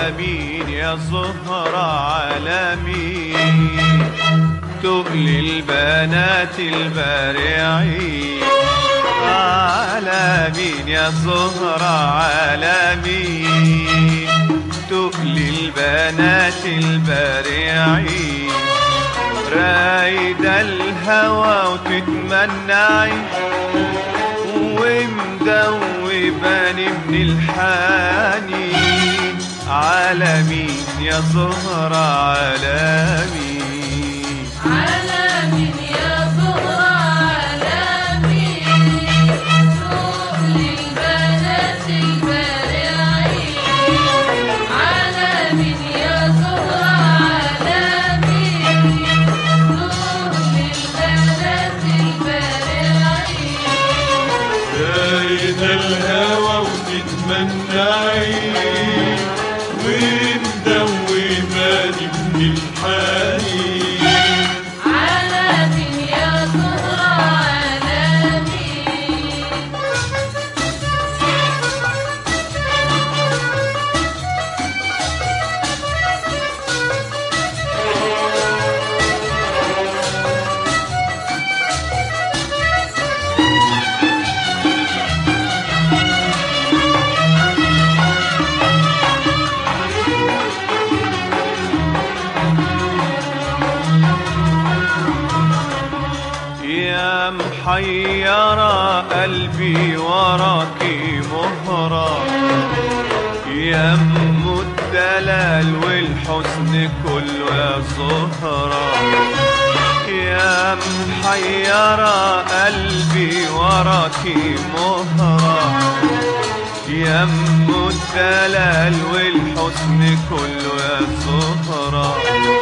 على مين يا زهرة على مين تقلي البنات البارعين على مين يا زهرة على مين تقلي البنات البارعين رايدة الهوى وتتمنعي ومدوباني من الحنين على مين يا زهرة على مين على مين يا زهرة على مين روح للبنات البارعين على مين يا زهرة على مين روح للبنات البارعين زايد الهوى وتتمنعي ومدوباني من الحنين على مين يا زهرة على مين يا محيرة قلبي وراكي مهرة يا ام الدلال والحسن كله يا زهرة يا محيرة قلبي وراكي مهرة يا ام الدلال والحسن كله يا زهره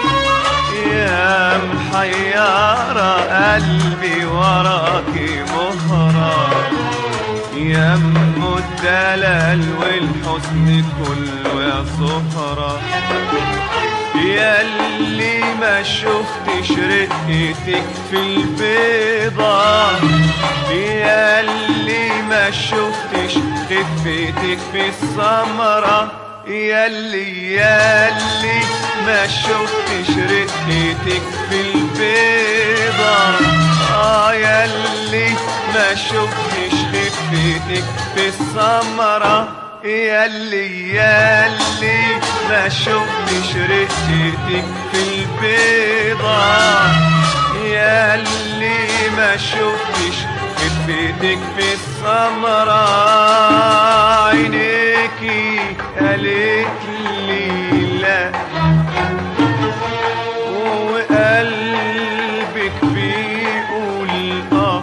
يا محيرة قلبي وراكي مهرة يا ام الدلال والحسن كله يا زهرة يا اللي ما شفتش رقتك في البيضة يا اللي ما شفتش خفتك في السمرة يا اللي يا اللي ما شفتش رقتك في البيضة آه يا اللي ما شفتش خفتك في السمرة يا اللي يا اللي ما شفتش رقتك في البيضة يا اللي ما شفتش خفتك في السمرة عينيكي قالت لي لا وقلبك بيقول اه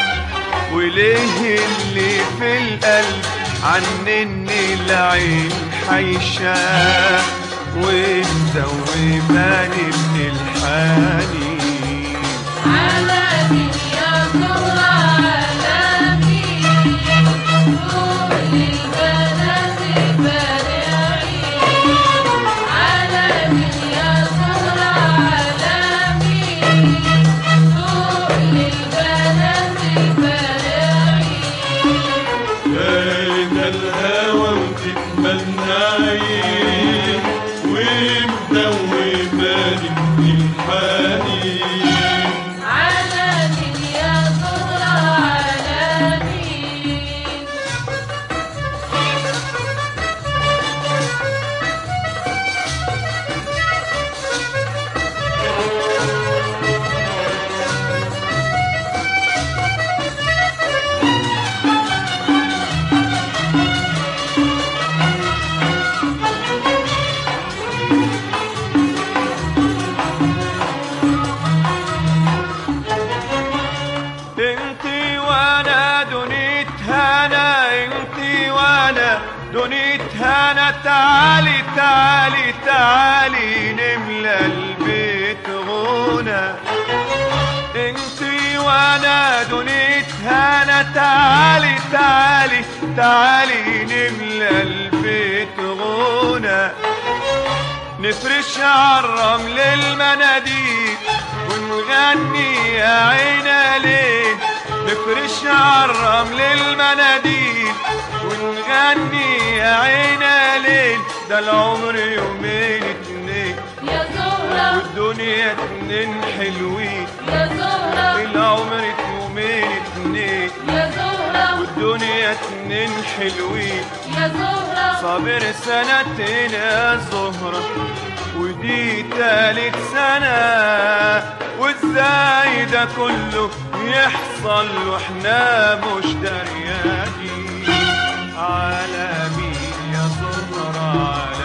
وليه اللي في القلب عنني العين حيشاه ومدوباني من الحنين على مين يا زهرة على مين روح للبنات البارعين على مين يا زهرة على مين روح للبنات البارعين بين الهوى وتتمنعي ومدوباني من الحنين على مين يا زهرة على مين انتي وانا دنيت هنا انتي وانا دنيت هنا تعالي تعالي تعالي نملى البيت غنى انتي وانا دنيت هنا تعالي تعالي تعالي نملى البيت غنى نفرش عالرمل المناديل ونغني يا عينا ليل نفرش عالرمل المناديل ونغني يا عينا ليل ده العمر يومين اتنين يا زهرة والدنيا اتنين حلوين يا زهرة العمر يومين اتنين يا زهرة والدنيا اتنين حلوين يا زهرة صابر سنتين يا زهرة ودي تالت سنة وازاي ده كله يحصل واحنا مش دريانين على مين يا زهرة